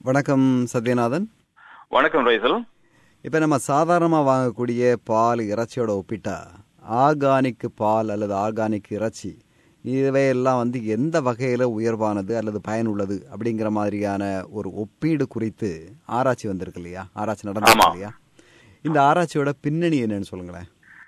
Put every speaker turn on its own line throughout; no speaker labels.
வணக்கம் சத்யநாதன்
வணக்கம் ரைசல்
இப்போ நம்ம சாதாரணமாக வாங்கக்கூடிய பால் இறைச்சியோட ஒப்பிட்டா ஆர்கானிக் பால் அல்லது ஆர்கானிக் இறைச்சி இவையெல்லாம் வந்து எந்த வகையில் உயர்வானது அல்லது பயனுள்ளது அப்படிங்கிற மாதிரியான ஒரு ஒப்பீடு குறித்து ஆராய்ச்சி வந்திருக்கு இல்லையா ஆராய்ச்சி நடந்திருக்கு
ஆமா.
இல்லையா இந்த ஆராய்ச்சியோட பின்னணி என்னன்னு சொல்லுங்களேன்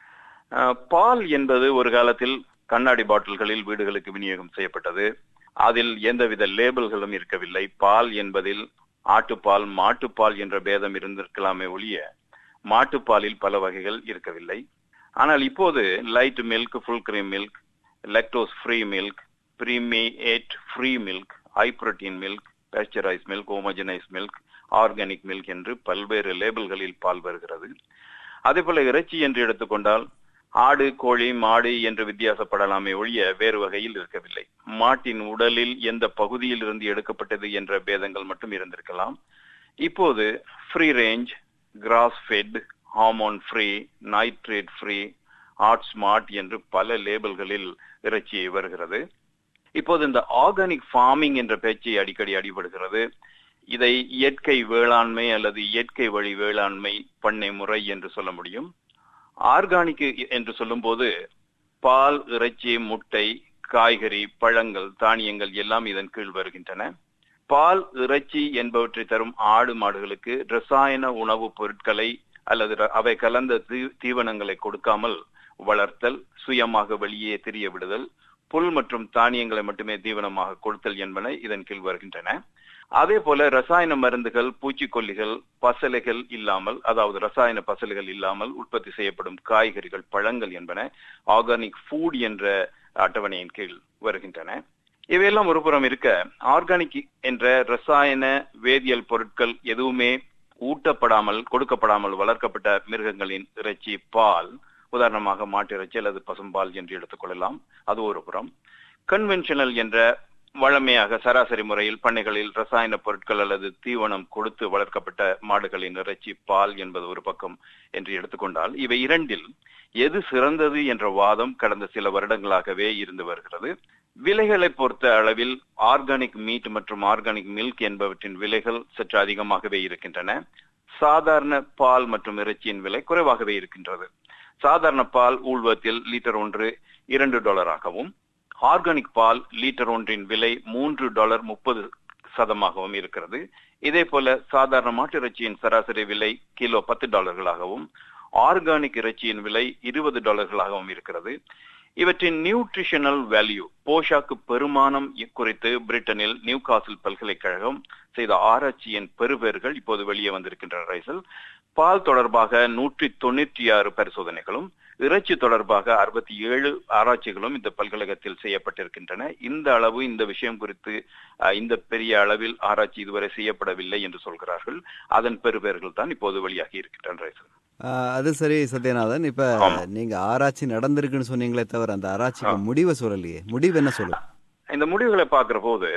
அஹ், பால் என்பது ஒரு காலத்தில் கண்ணாடி பாட்டில்களில் வீடுகளுக்கு விநியோகம் செய்யப்பட்டது அதில் எந்தவித லேபிள்களும் இருக்கவில்லை பால் என்பதில் ஆட்டுப்பால் மாட்டுப்பால் என்ற பேதம் இருந்திருக்கலாமே ஒழிய மாட்டுப்பாலில் பல வகைகள் இருக்கவில்லை ஆனால் இப்போது light milk full cream milk lactose free milk permeate free milk high protein milk pasteurised milk homogenised milk organic milk என்று பல்வேறு லேபிள்களில் பால் வருகிறது அதே போல இறைச்சி என்று எடுத்துக்கொண்டால் ஆடு கோழி மாடு என்று வித்தியாசப்படலாமே ஒழிய வேறு வகையில் இருக்கவில்லை மாட்டின் உடலில் எந்த பகுதியில் இருந்து எடுக்கப்பட்டது என்ற பேதங்கள் மட்டும் இருந்திருக்கலாம் இப்போது free range grass fed hormone free nitrate free heart smart என்று பல லேபிள்களில் இறைச்சி வருகிறது இப்போது இந்த ஆர்கானிக் ஃபார்மிங் என்ற பேச்சு அடிக்கடி அடிபடுகிறது இதை இயற்கை வேளாண்மை அல்லது இயற்கை வழி வேளாண்மை பண்ணை முறை என்று சொல்ல முடியும் ஆர்கானிக் என்று சொல்லும்போது பால் இறைச்சி முட்டை காய்கறி பழங்கள் தானியங்கள் எல்லாம் இதன் கீழ் வருகின்றன பால் இறைச்சி என்பவற்றை தரும் ஆடு மாடுகளுக்கு ரசாயன உணவுப் பொருட்களை அல்லது ர- அவை கலந்த தீ- தீவனங்களை கொடுக்காமல் வளர்த்தல் சுயமாக வெளியே தெரிய விடுதல் புல் மற்றும் தானியங்களை மட்டுமே தீவனமாக கொடுத்தல் என்பன இதன் கீழ் வருகின்றன அதே போல ரசாயன மருந்துகள் பூச்சிக்கொல்லிகள் பசலைகள் இல்லாமல் அதாவது ரசாயன பசலைகள் இல்லாமல் உற்பத்தி செய்யப்படும் காய்கறிகள் பழங்கள் என்பன ஆர்கானிக் ஃபுட் என்ற அட்டவணையின் கீழ் வருகின்றன இவையெல்லாம் ஒரு புறம் இருக்க ஆர்கானிக் என்ற ரசாயன வேதியியல் பொருட்கள் எதுவுமே ஊட்டப்படாமல் கொடுக்கப்படாமல் வளர்க்கப்பட்ட மிருகங்களின் இறைச்சி பால் உதாரணமாக மாட்டு இறைச்சி அல்லது பசும்பால் என்று எடுத்துக்கொள்ளலாம் அது ஒரு புறம் கன்வென்ஷனல் என்ற வழமையாக சராசரி முறையில் பண்ணைகளில் ரசாயன பொருட்கள் அல்லது தீவனம் கொடுத்து வளர்க்கப்பட்ட மாடுகளின் இறைச்சி பால் என்பது ஒரு பக்கம் என்று எடுத்துக்கொண்டால் இவை இரண்டில் எது சிறந்தது என்ற வாதம் கடந்த சில வருடங்களாகவே இருந்து வருகிறது விலைகளை பொறுத்த அளவில் ஆர்கானிக் மீட் மற்றும் ஆர்கானிக் மில்க் என்பவற்றின் விலைகள் சற்று அதிகமாகவே இருக்கின்றன சாதாரண பால் மற்றும் இறைச்சியின் விலை குறைவாகவே இருக்கின்றது சாதாரண பால் ஊழ்வத்தில் லிட்டர் ஒன்று இரண்டு டாலராகவும் ஆர்கானிக் பால் லிட்டர் ஒன்றின் விலை மூன்று டாலர் முப்பது சதமாகவும் இருக்கிறது இதே போல சாதாரண மாட்டு இறைச்சியின் சராசரி விலை கிலோ பத்து டாலர்களாகவும் ஆர்கானிக் இறைச்சியின் விலை இருபது டாலர்களாகவும் இருக்கிறது இவற்றின் நியூட்ரிஷனல் வேல்யூ போஷாக்கு பெருமானம் இ- குறித்து பிரிட்டனில் நியூ காசில் பல்கலைக்கழகம் செய்த ஆராய்ச்சியின் பெறுபேறுகள் இப்போது வெளியே வந்திருக்கின்றன ரைசல் பால் தொடர்பாக நூற்றி தொண்ணூற்றி ஆறு பரிசோதனைகளும் இறைச்சி தொடர்பாக அறுபத்தி ஏழு ஆராய்ச்சிகளும் இந்த பல்கழகத்தில் செய்யப்பட்டிருக்கின்றன இந்த அளவு இந்த விஷயம் குறித்து அஹ், இந்த பெரிய அளவில் ஆராய்ச்சி இதுவரை செய்யப்படவில்லை என்று சொல்கிறார்கள் அதன் பெறுபேறுகள் தான் இப்போது வெளியாகி இருக்கின்றன ரைசல்
ஆஹ், அது சரி சத்யநாதன் இப்ப
ஆமா.
நீங்க ஆராய்ச்சி நடந்திருக்குன்னு சொன்னீங்களே தவிர அந்த ஆராய்ச்சிக்கு முடிவை சொல்லலையே முடிவு என்ன சொல்லும்
இந்த முடிவுகளை பார்க்கிற போது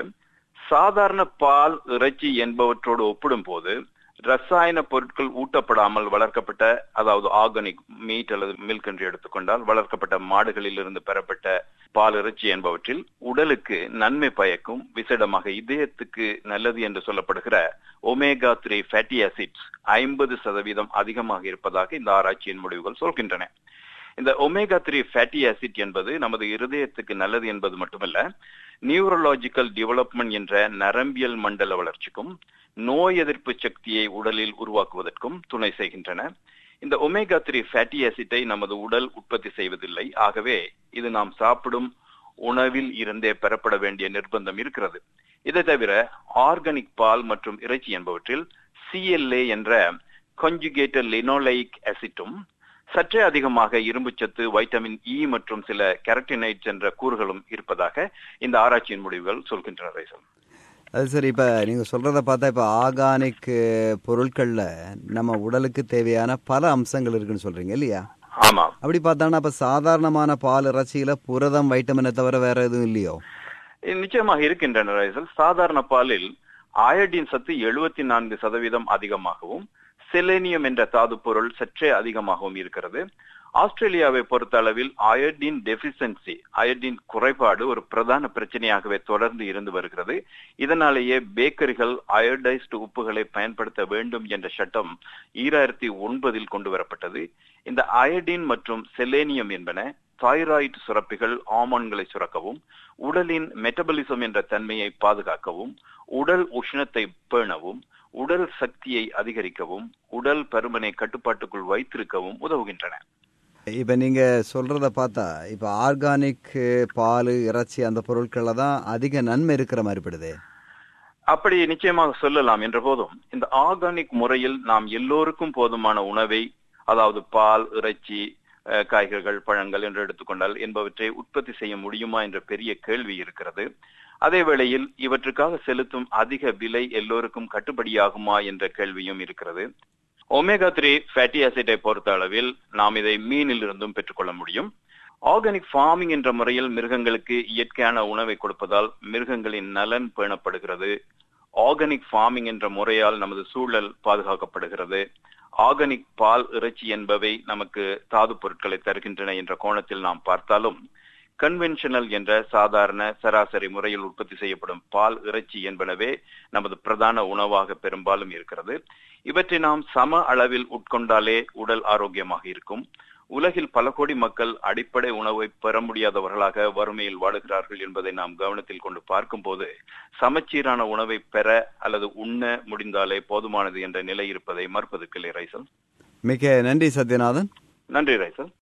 சாதாரண பால் இறைச்சி என்பவற்றோடு ஒப்பிடும் போது ரசாயன பொருட்கள் ஊட்டப்படாமல் வளர்க்கப்பட்ட அதாவது ஆர்கானிக் மீட் அல்லது மில்க் என்று எடுத்துக்கொண்டால் வளர்க்கப்பட்ட மாடுகளில் இருந்து பெறப்பட்ட பால் இறைச்சி என்பவற்றில் உடலுக்கு நன்மை பயக்கும் விசேடமாக இதயத்துக்கு நல்லது என்று சொல்லப்படுகிற ஒமேகா த்ரீ ஃபேட்டி ஆசிட்ஸ் ஐம்பது சதவீதம் அதிகமாக இருப்பதாக இந்த ஆராய்ச்சியின் முடிவுகள் சொல்கின்றன இந்த ஒமேகா த்ரீ ஃபேட்டி ஆசிட் என்பது நமது இருதயத்துக்கு நல்லது என்பது மட்டுமல்ல நியூரலாஜிக்கல் டெவலப்மெண்ட் என்ற நரம்பியல் மண்டல வளர்ச்சிக்கும் நோய் எதிர்ப்பு சக்தியை உடலில் உருவாக்குவதற்கும் துணை செய்கின்றன இந்த ஒமேகா த்ரீ ஃபேட்டி ஆசிட்டை நமது உடல் உற்பத்தி செய்வதில்லை ஆகவே இது நாம் சாப்பிடும் உணவில் இருந்தே பெறப்பட வேண்டிய நிர்பந்தம் இருக்கிறது இதை தவிர ஆர்கானிக் பால் மற்றும் இறைச்சி என்பவற்றில் சிஎல்ஏ என்ற conjugated linoleic ஆசிட்டும் சற்றே அதிகமாக இரும்புச்சத்து வைட்டமின் இ மற்றும் சில கெரட்டினைட்ஸ் என்ற கூறுகளும் இருப்பதாக இந்த ஆராய்ச்சியின் முடிவுகள் சொல்கின்றன ரைசல்
அது சரி இப்ப நீங்க சொல்றத பார்த்தா இப்ப ஆர்கானிக் பொருட்கள்ல நம்ம உடலுக்கு தேவையான பல அம்சங்கள் இருக்குன்னு சொல்றீங்க இல்லையா
ஆமா
அப்படி பார்த்தானா அப்ப சாதாரணமான பால் இறைச்சியில புரதம் வைட்டமினை தவிர வேற எதுவும் இல்லையோ
இது நிச்சயமாக இருக்கின்றன ரைசல் சாதாரண பாலில் அயோடின் சத்து எழுபத்தி நான்கு சதவீதம் அதிகமாகவும் செலேனியம் என்ற தாது பொருள் சற்றே அதிகமாகவும் இருக்கிறது ஆஸ்திரேலியாவை பொறுத்த அளவில் அயோடின் டெபிசன்சி அயோடின் குறைபாடு ஒரு பிரதான பிரச்சனையாகவே தொடர்ந்து இருந்து வருகிறது இதனாலேயே பேக்கரிகள் அயோடைஸ்டு உப்புகளை பயன்படுத்த வேண்டும் என்ற சட்டம் ஈராயிரத்தி ஒன்பதில் கொண்டு வரப்பட்டது இந்த அயோடின் மற்றும் செலேனியம் என்பன தைராய்டு சுரப்பிகள் ஆமான்களை சுரக்கவும் உடலின் மெட்டபலிசம் என்ற தன்மையை பாதுகாக்கவும் உடல் உஷ்ணத்தை பேணவும் உடல் சக்தியை அதிகரிக்கவும் உடல் பருமனை கட்டுப்பாட்டுக்குள் வைத்திருக்கவும் உதவுகின்றன
இப்ப நீங்க சொல்றத பார்த்தா இப்ப ஆர்கானிக் பால் இறைச்சி அந்த பொருட்கள்ல தான் அதிக நன்மை இருக்கிற மாதிரி படுது
அப்படி நிச்சயமாக சொல்லலாம் என்ற போதும் இந்த ஆர்கானிக் முறையில் நாம் எல்லோருக்கும் போதுமான உணவை அதாவது பால் இறைச்சி காய்கறிகள் பழங்கள் என்று எடுத்துக்கொண்டால் என்பவற்றை உற்பத்தி செய்ய முடியுமா என்ற பெரிய கேள்வி இருக்கிறது அதே வேளையில் இவற்றுக்காக செலுத்தும் அதிக விலை எல்லோருக்கும் கட்டுப்படியாகுமா என்ற கேள்வியும் இருக்கிறது ஒமேகா த்ரீ ஃபேட்டி ஆசிட்டை பொறுத்த அளவில் நாம் இதை மீனில் இருந்தும் பெற்றுக்கொள்ள முடியும் ஆர்கானிக் ஃபார்மிங் என்ற முறையில் மிருகங்களுக்கு இயற்கையான உணவை கொடுப்பதால் மிருகங்களின் நலன் பேணப்படுகிறது ஆர்கானிக் ஃபார்மிங் என்ற முறையால் நமது சூழல் பாதுகாக்கப்படுகிறது ஆர்கானிக் பால் இறைச்சி என்பவை நமக்கு தாது பொருட்களை தருகின்றன என்ற கோணத்தில் நாம் பார்த்தாலும் கன்வென்ஷனல் என்ற சாதாரண சராசரி முறையில் உற்பத்தி செய்யப்படும் பால் இறைச்சி என்பனவே நமது பிரதான உணவாக பெரும்பாலும் இருக்கிறது இவற்றை நாம் சம அளவில் உட்கொண்டாலே உடல் ஆரோக்கியமாக இருக்கும் உலகில் பல கோடி மக்கள் அடிப்படை உணவை பெற முடியாதவர்களாக வறுமையில் வாடுகிறார்கள் என்பதை நாம் கவனத்தில் கொண்டு பார்க்கும்போது சமச்சீரான உணவை பெற அல்லது உண்ண முடிந்தாலே போதுமானது என்ற நிலை இருப்பதை மறுப்பதற்கில்லை ரைசல்
மிக நன்றி சத்யநாதன்
நன்றி ரைசல்